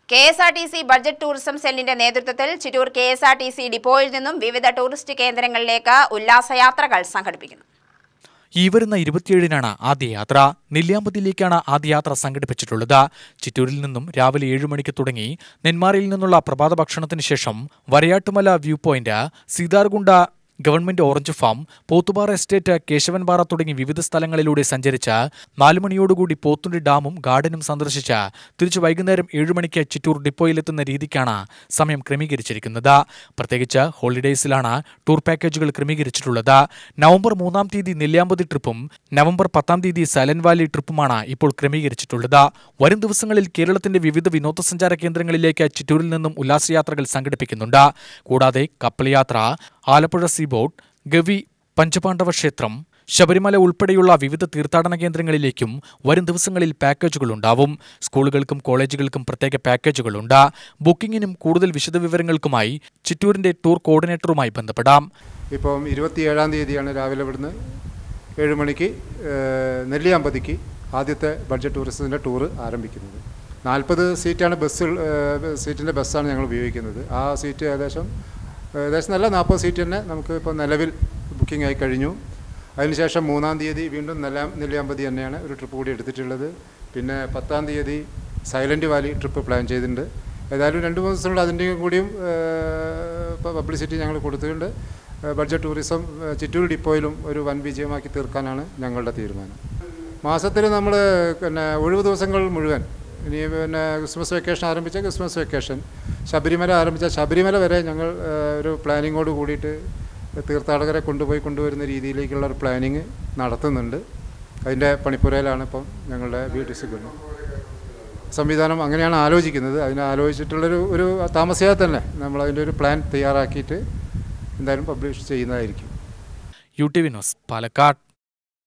K S R T C budget tourism സെല്ലിന്റെ നേതൃത്വത്തിൽ Chittur K S R T C ഡിപ്പോയിൽ നിന്നും വിവിധ ടൂറിസ്റ്റ് കേന്ദ്രങ്ങളിലേക്ക് ഉല്ലാസയാത്രകൾ സംഘടിപ്പിക്കുന്നു ഈ വരുന്ന ഇരുപത്തിയേഴിനാണ് ആദ്യ യാത്ര നെല്ലിയാമ്പതിയിലേക്കാണ് ആദ്യ യാത്ര സംഘടിപ്പിച്ചിട്ടുള്ളത് ചിറ്റൂരിൽ നിന്നും രാവിലെ ഏഴ് മണിക്ക് തുടങ്ങി നെന്മാറയിൽ നിന്നുള്ള പ്രഭാത ഭക്ഷണത്തിന് ശേഷം Varayattumala view point Seetharkunda government orange farm Pothupara estate Kesavanpara തുടങ്ങി വിവിധ സ്ഥലങ്ങളിലൂടെ സഞ്ചരിച്ച് നാലു മണിയോടുകൂടി പോത്തുണ്ടി ഡാമും ഗാർഡനും സന്ദർശിച്ച് തിരിച്ചു വൈകുന്നേരം ഏഴു മണിക്ക് ചിറ്റൂർ ഡിപ്പോയിലെത്തുന്ന രീതിക്കാണ് സമയം ക്രമീകരിച്ചിരിക്കുന്നത് പ്രത്യേകിച്ച് ഹോളിഡേയ്സിലാണ് ടൂർ പാക്കേജുകൾ ക്രമീകരിച്ചിട്ടുള്ളത് നവംബർ മൂന്നാം തീയതി നെല്ലിയാമ്പതി ട്രിപ്പും നവംബർ പത്താം തീയതി സൈലന്റ് വാലി ട്രിപ്പുമാണ് ഇപ്പോൾ ക്രമീകരിച്ചിട്ടുള്ളത് വരും ദിവസങ്ങളിൽ കേരളത്തിന്റെ വിവിധ വിനോദസഞ്ചാര കേന്ദ്രങ്ങളിലേക്ക് ചിറ്റൂരിൽ നിന്നും ഉല്ലാസയാത്രകൾ സംഘടിപ്പിക്കുന്നുണ്ട് കൂടാതെ കപ്പൽ യാത്ര ആലപ്പുഴ സീ ബോട്ട് ഗവി പഞ്ചപാണ്ഡവ ക്ഷേത്രം ശബരിമല ഉൾപ്പെടെയുള്ള വിവിധ തീർത്ഥാടന കേന്ദ്രങ്ങളിലേക്കും വരും ദിവസങ്ങളിൽ പാക്കേജുകൾ ഉണ്ടാവും സ്കൂളുകൾക്കും കോളേജുകൾക്കും പ്രത്യേക പാക്കേജുകളുണ്ട് ബുക്കിംഗിനും കൂടുതൽ വിശദവിവരങ്ങൾക്കുമായി ചിറ്റൂരിന്റെ ടൂർ കോർഡിനേറ്ററുമായി ബന്ധപ്പെടാം ഇപ്പം ഇരുപത്തിയേഴാം തീയതിയാണ് രാവിലെ ഇവിടുന്ന് ഏഴ് മണിക്ക് ഏഹ്, നെല്ലിയാമ്പതിക്ക് ആദ്യത്തെ ബഡ്ജറ്റ് ടൂറിസത്തിൻ്റെ ടൂറ് ആരംഭിക്കുന്നത് നാൽപ്പത് സീറ്റാണ് ബസ് സീറ്റിൻ്റെ ബസ്സാണ് ഞങ്ങൾ ഉപയോഗിക്കുന്നത് ആ സീറ്റ് ഏകദേശം ഏകദേശം നല്ല നാൽപ്പത് സീറ്റ് തന്നെ നമുക്ക് ഇപ്പോൾ നിലവിൽ ബുക്കിംഗ് ആയി കഴിഞ്ഞു അതിനുശേഷം മൂന്നാം തീയതി വീണ്ടും നെല്ലാ നെല്ലിയാമ്പതി തന്നെയാണ് ഒരു ട്രിപ്പ് കൂടി എടുത്തിട്ടുള്ളത് പിന്നെ പത്താം തീയതി സൈലൻറ്റ് വാലി ട്രിപ്പ് പ്ലാൻ ചെയ്തിട്ടുണ്ട് ഏതായാലും രണ്ട് മൂന്ന് ദിവസമുള്ള അതിൻ്റെയും കൂടിയും പബ്ലിസിറ്റി ഞങ്ങൾ കൊടുത്തിട്ടുണ്ട് ഏഹ് ബഡ്ജറ്റ് ടൂറിസം ഏഹ് ചിറ്റൂർ ഡിപ്പോയിലും ഒരു വൻ വിജയമാക്കി തീർക്കാനാണ് ഞങ്ങളുടെ തീരുമാനം മാസത്തിൽ നമ്മൾ പിന്നെ ഒഴിവ് ദിവസങ്ങൾ മുഴുവൻ ഇനി പിന്നെ ക്രിസ്മസ് വെക്കേഷൻ ആരംഭിച്ച ക്രിസ്മസ് വെക്കേഷൻ ശബരിമല ആരംഭിച്ച ശബരിമല വരെ ഞങ്ങൾ ഏഹ് ഒരു പ്ലാനിങ്ങോട് കൂടിയിട്ട് തീർത്ഥാടകരെ കൊണ്ടുപോയി കൊണ്ടുവരുന്ന രീതിയിലേക്കുള്ള ഒരു പ്ലാനിങ് നടത്തുന്നുണ്ട് അതിൻ്റെ പണിപ്പുരയിലാണ് ഇപ്പം ഞങ്ങളുടെ ബി ടി സി സംവിധാനം അങ്ങനെയാണ് ആലോചിക്കുന്നത് അതിന് ആലോചിച്ചിട്ടുള്ളൊരു ഒരു താമസിയാതെ തന്നെ നമ്മൾ അതിൻ്റെ ഒരു പ്ലാൻ തയ്യാറാക്കിയിട്ട് എന്തായാലും പബ്ലിഷ് ചെയ്യുന്നതായിരിക്കും U T V news Palakkad